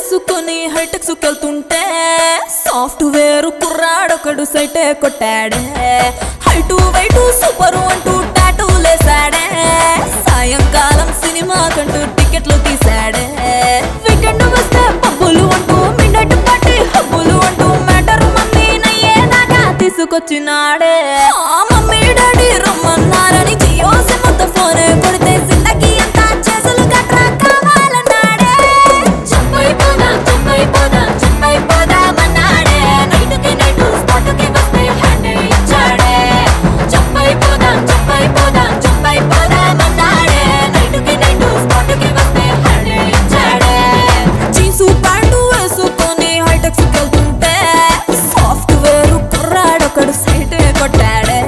వేసుకొని హైటెక్స్ వెళ్తుంటే సాఫ్ట్వేర్ కుర్రాడొకడు సైటే కొట్టాడే హైటు వైటు సూపర్ అంటూ టాటూ లేసాడే సాయంకాలం సినిమా కంటూ టికెట్లు తీసాడే వీకెండ్ వస్తే పబ్బులు అంటూ మిన్నట్ పార్టీ హబ్బులు అంటూ మ్యాటర్ మమ్మీ నయ్యేదాకా తీసుకొచ్చినాడే ఆ మమ్మీ డాడీ రమ్మన్నారని జియో సిమ్తో ఫోన్ కొడితే జిందగీ అంతా చేసులు కట్రా కావాలన్నాడే చెప్పైపోదాం చెప్పైపోదాం చెప్పైపోదామన్నాడే నైటుకి నైటు స్పాటుకి వస్తే హ్యాండ్ ఇచ్చాడే చెప్పైపోదాం చెప్పైపోదాం చెప్పైపోదామన్నాడే నైటుకి నైటు స్పాటుకి వస్తే హ్యాండ్ ఇచ్చాడే జీన్సు ప్యాంటు వేసుకొని హైటెక్స్ వెళ్తుంటే సాఫ్ట్వేర్ కుర్రాడొకడు సైట్ కొట్టాడే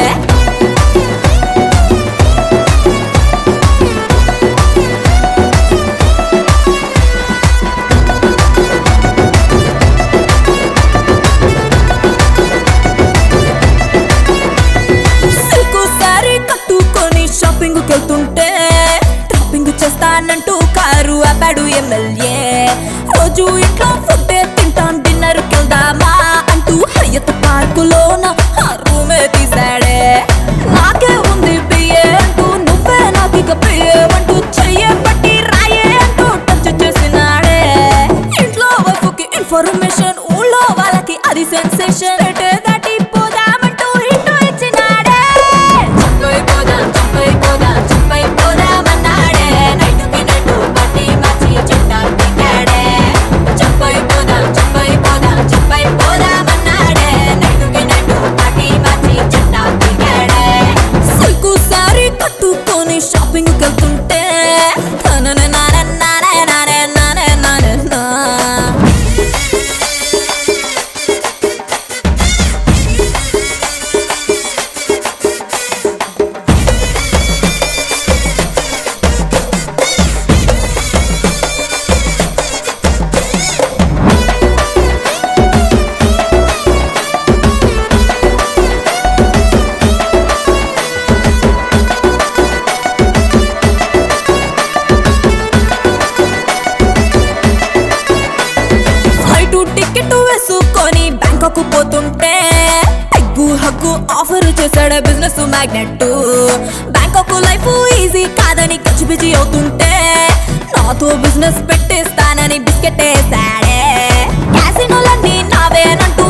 సిల్కు సారీ కట్టుకొని షాపింగ్ వెళ్తుంటే టాపింగ్ చేస్తానంటూ కారు ఆపాడు ఎమ్మెల్యే రోజు ఇంట్లో ఫుడ్ తింటాం డిన్నర్ వెళ్దామా అంటూ హయత్ పార్కులోన ఆ రూమే తీసాడే నాకే ఉంది బియ్యే అంటూ నువ్వే నాకు ఇక బియ్యే అంటూ చెయ్యే పట్టి రాయే అంటూ టచ్ చేసినాడే ఇంట్లో వైఫ్కి ఇన్ఫర్మేషన్ ఊళ్ళో వాళ్ళకి అది సెన్సేషన్ ఎటే దాటి పోదామంటూ హింటూ ఇచ్చినాడే చెప్పైపోదాం చెప్పైపోదాం చెప్పైపోదామన్నాడే నైటుకి నైటు పట్టి మార్చి చిట్టా దిగాడే చెప్పైపోదాం చెప్పైపోదాం చెప్పైపోదామన్నాడే నైటుకి నైటు పట్టి మార్చి చిట్టా దిగాడే సిల్కు సారీ కట్టుకొని షాపింగ్ వెళ్తుంటే నానే నానే నానే నానే నానే నానే నా ఫ్లైట్ టికెట్ వేసుకొని బ్యాంకాక్ పోతుంటే హగ్గు హగ్గు ఆఫర్ చేశాడు business magnet Bangkok life easy కాదని కచ్చిపిచి అవుతుంటే నాతో బిజినెస్ పెట్టేస్తానని బిస్కెట్ వేసాడే క్యాసినోలన్నీ నావేనంటూ